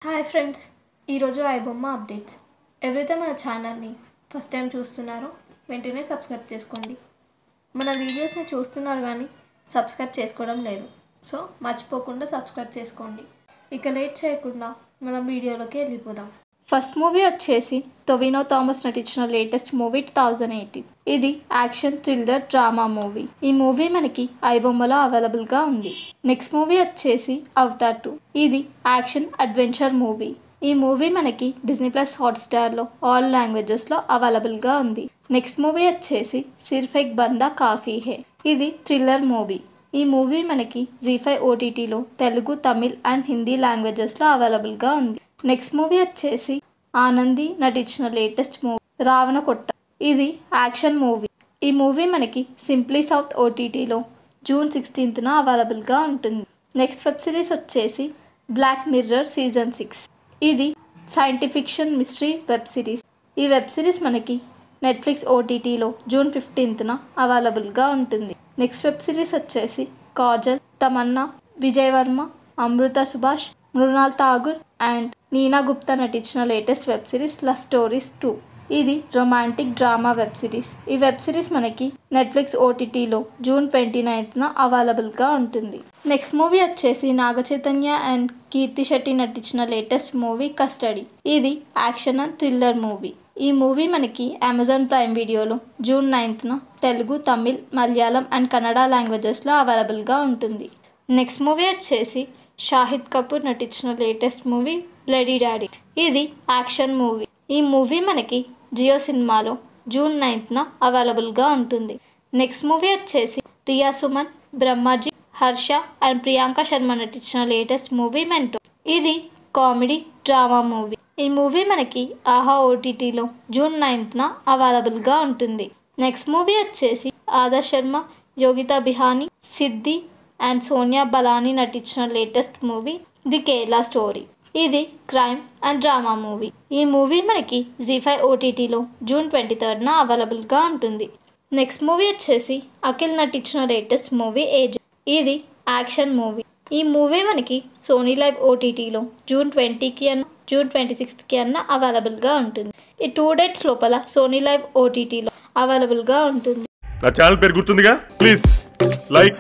Hi friends ఈరోజు iBomma updates ఎవరైతే మన ఛానల్ని ఫస్ట్ టైం చూస్తున్నారో వెంటనే సబ్స్క్రైబ్ చేసుకోండి మన వీడియోస్ని చూస్తున్నారు కానీ సబ్స్క్రైబ్ చేసుకోవడం లేదు సో మర్చిపోకుండా సబ్స్క్రైబ్ చేసుకోండి ఇక లేట్ చేయకుండా మనం వీడియోలోకి వెళ్ళిపోదాం ఫస్ట్ మూవీ వచ్చేసి టొవినో థామస్ నటించిన latest movie two thousand eighteen ఇది యాక్షన్ థ్రిల్లర్ డ్రామా మూవీ ఈ మూవీ మనకి ఐబొమ్మలో అవైలబుల్గా ఉంది నెక్స్ట్ మూవీ వచ్చేసి అవతార్ టూ ఇది యాక్షన్ అడ్వెంచర్ మూవీ ఈ మూవీ మనకి డిజ్నీ ప్లస్ హాట్స్టార్లో ఆల్ లాంగ్వేజెస్లో అవైలబుల్గా ఉంది నెక్స్ట్ మూవీ వచ్చేసి సిర్ఫెక్ బందా కాఫీ హే ఇది థ్రిల్లర్ మూవీ ఈ మూవీ మనకి జీ ఫైవ్ ఓటీటీలో తెలుగు తమిళ్ అండ్ హిందీ లాంగ్వేజెస్లో అవైలబుల్గా ఉంది నెక్స్ట్ మూవీ వచ్చేసి ఆనంది నటించిన లేటెస్ట్ మూవీ రావణ కొట్ట ఇది యాక్షన్ మూవీ ఈ మూవీ మనకి సింప్లీ సౌత్ ఓటీటీలో జూన్ సిక్స్టీన్త్న అవైలబుల్గా ఉంటుంది నెక్స్ట్ వెబ్ సిరీస్ వచ్చేసి బ్లాక్ మిర్రర్ సీజన్ సిక్స్ ఇది scientific fiction mystery web series ఈ వెబ్ సిరీస్ మనకి నెట్ఫ్లిక్స్ ఓటీటీలో జూన్ ఫిఫ్టీన్త్న అవైలబుల్గా ఉంటుంది నెక్స్ట్ వెబ్ సిరీస్ వచ్చేసి కాజల్ తమన్నా విజయ్ వర్మ అమృత సుభాష్ మృణాల్ ఠాగూర్ అండ్ నీనా గుప్తా నటించిన లేటెస్ట్ వెబ్ సిరీస్ ల స్టోరీస్ టూ ఇది రొమాంటిక్ డ్రామా వెబ్ సిరీస్ ఈ వెబ్ సిరీస్ మనకి నెట్ఫ్లిక్స్ ఓటీటీలో జూన్ ట్వంటీ నైన్త్న అవైలబుల్గా ఉంటుంది నెక్స్ట్ మూవీ వచ్చేసి నాగ చైతన్య అండ్ కీర్తి శెట్టి నటించిన లేటెస్ట్ మూవీ కస్టడీ ఇది యాక్షన్ అండ్ థ్రిల్లర్ మూవీ ఈ మూవీ మనకి అమెజాన్ ప్రైమ్ వీడియోలో జూన్ నైన్త్న తెలుగు తమిళ్ మలయాళం అండ్ కన్నడ లాంగ్వేజెస్లో అవైలబుల్గా ఉంటుంది నెక్స్ట్ మూవీ వచ్చేసి షాహిద్ కపూర్ నటించిన లేటెస్ట్ మూవీ బ్లడీ డాడీ ఇది యాక్షన్ మూవీ ఈ మూవీ మనకి జియో సినిమాలో జూన్ నైన్త్న అవైలబుల్గా ఉంటుంది నెక్స్ట్ మూవీ వచ్చేసి రియా సుమన్ బ్రహ్మాజీ హర్ష అండ్ ప్రియాంక శర్మ నటించిన లేటెస్ట్ మూవీ మెంటో ఇది కామెడీ డ్రామా మూవీ ఈ మూవీ మనకి ఆహా ఓటీటీలో జూన్ నైన్త్న అవైలబుల్గా ఉంటుంది నెక్స్ట్ మూవీ వచ్చేసి ఆదర్ శర్మ యోగితా బిహానీ సిద్ధి అండ్ సోనియా బలానీ నటించిన latest movie the Kerala Story ఇది క్రైమ్ అండ్ డ్రామా మూవీ ఈ మూవీ మనకి జీ ఫైవ్ ఓటీటీలో జూన్ ట్వంటీ థర్డ్న అవైలబుల్గా ఉంటుంది నెక్స్ట్ మూవీ వచ్చేసి అఖిల్ నటించిన లేటెస్ట్ మూవీ ఏజ్ ఇది యాక్షన్ మూవీ ఈ మూవీ మనకి సోనీ లైవ్ ఓటీటీలో జూన్ ట్వంటీకి అన్న జూన్ ట్వంటీ సిక్స్త్కి అన్న అవైలబుల్గా ఉంటుంది ఈ టూ డేట్స్ లోపల సోనీ లైవ్ ఓటీటీలో అవైలబుల్గా ఉంటుంది నా ఛానల్ పేరు గుర్తుందిగా please like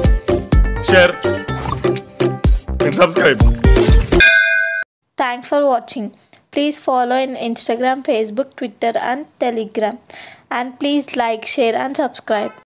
share and subscribe Thanks for watching. Please follow in Instagram, Facebook, Twitter, and Telegram. And please like, share, and subscribe.